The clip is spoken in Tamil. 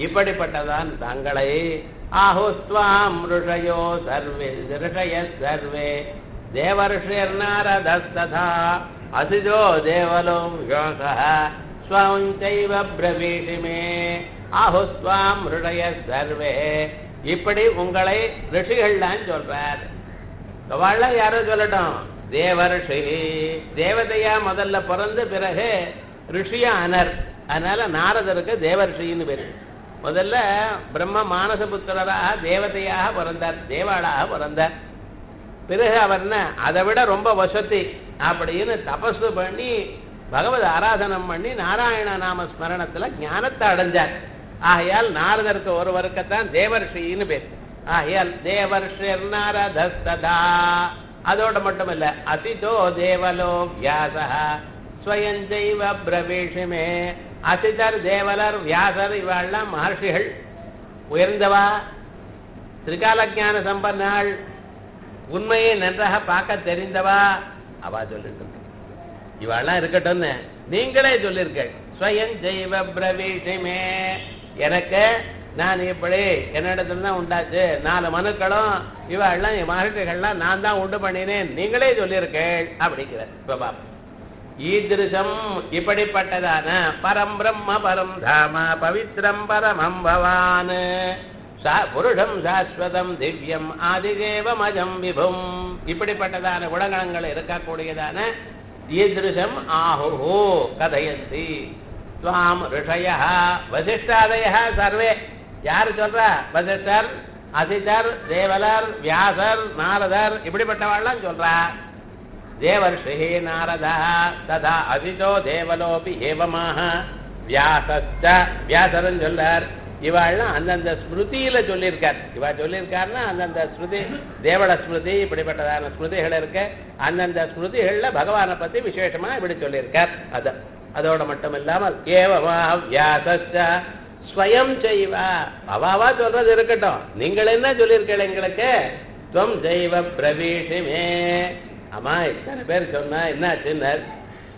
இப்படிப்பட்டதான் தங்களை ஆஹுஸ்வாம் ருஷயோ சர்வே ரிஷய சர்வே தேவர்ஷிர்நாரதஸ்ததா அசிஜோ தேவலோ யோசः ஸ்வம் சைவ பிரவீஷி மே ஆஹுஸ்வாம் ருஷய சர்வே இப்படி உங்களை ரிஷிகள்லாம் சொல்றார் அவள யாரோ சொல்லட்டும் தேவர்ஷி தேவதையா முதல்ல பிறந்து பிறகு ரிஷியா அனர் அதனால நாரதருக்கு தேவர்ஷின்னு பேரு முதல்ல பிரம்ம மானச புத்திரராக தேவதையாக பிறந்தார் தேவாளாக பிறந்தார் பிறகு அவர் என்ன அதை விட ரொம்ப வசதி அப்படின்னு தபசு பண்ணி பகவத் ஆராதனம் பண்ணி நாராயண நாம ஸ்மரணத்துல ஞானத்தை அடைஞ்சார் ஆகையால் நாரதருக்கு ஒருவருக்குத்தான் தேவர்ஷின்னு பேர் ஆகையால் தேவர்ஷிர் நாரதஸ்ததா அதோட மட்டுமல்ல அதிதோ தேவலோ வியாசா ஸ்வயம் தெய்வ பிரவேஷமே அசிதர் தேவலர் வியாசர் இவாள்லாம் மகர்ஷிகள் உயர்ந்தவா திரிகால ஞான சம்பன்னாள் உண்மையை நன்றாக பார்க்க தெரிந்தவா அவா சொல்லிட்டு இருக்கு. இவாள்லாம் இருக்கட்டும்னு நீங்களே சொல்லியிருக்கேள் ஸ்வயம் ஜெய்வ பிரவீஷமே எனக்கு நான் இப்படி என்னிடத்துல தான் உண்டாச்சு நாலு மனுக்களும் இவாள்லாம் என் மகர்ஷிகள்லாம் நான் தான் உண்டு பண்ணினேன் நீங்களே சொல்லியிருக்கேள் அப்படிங்கிற இப்ப பாப்போம் ஈதிருஷம் இப்படிப்பட்டதான பரம் பிரம்ம பரம் தாம பவித்ரம் பரமம் பவான் சா- புருஷம் சாஸ்வதம் திவ்யம் ஆதிதேவம் அஜம் விபும் இப்படிப்பட்டதான குணகணங்கள் இருக்கக்கூடியதான ஈதிருஷம் ஆஹுஹோ கதயந்தி துவாம் ரிஷய வசிஷ்டாதய சர்வே யார் சொல்றா வசிஷ்டர் அசிதர் தேவலர் வியாசர் நாரதர் இப்படிப்பட்டவாள்லாம் சொல்றா தேவர்ஷி நாரதா ததா அதிதோ தேவலோபி ஏவமாக வியாசஸ்ட வியாசரன் சொல்லார் இவாள்லாம் அந்தந்த ஸ்மிருதியில சொல்லியிருக்கார் இவா சொல்லியிருக்காருன்னா அந்தந்த ஸ்மிருதி தேவட ஸ்மிருதி இப்படிப்பட்டதான ஸ்மிருதிகள் இருக்கு அந்தந்த ஸ்மிருதிகள்ல பகவானை பத்தி விசேஷமா இப்படி சொல்லியிருக்கார் அத அதோட மட்டும் இல்லாமல் ஏவமா வியாசஸ்ட ஸ்வயம் செய்வா அவாவா சொல்றது இருக்கட்டும் நீங்கள் என்ன சொல்லியிருக்கீங்க எங்களுக்கு துவம் தெய்வ பிரவீஷிமே ஆமா இத்தனை பேர் சொன்னா என்ன சின்னர்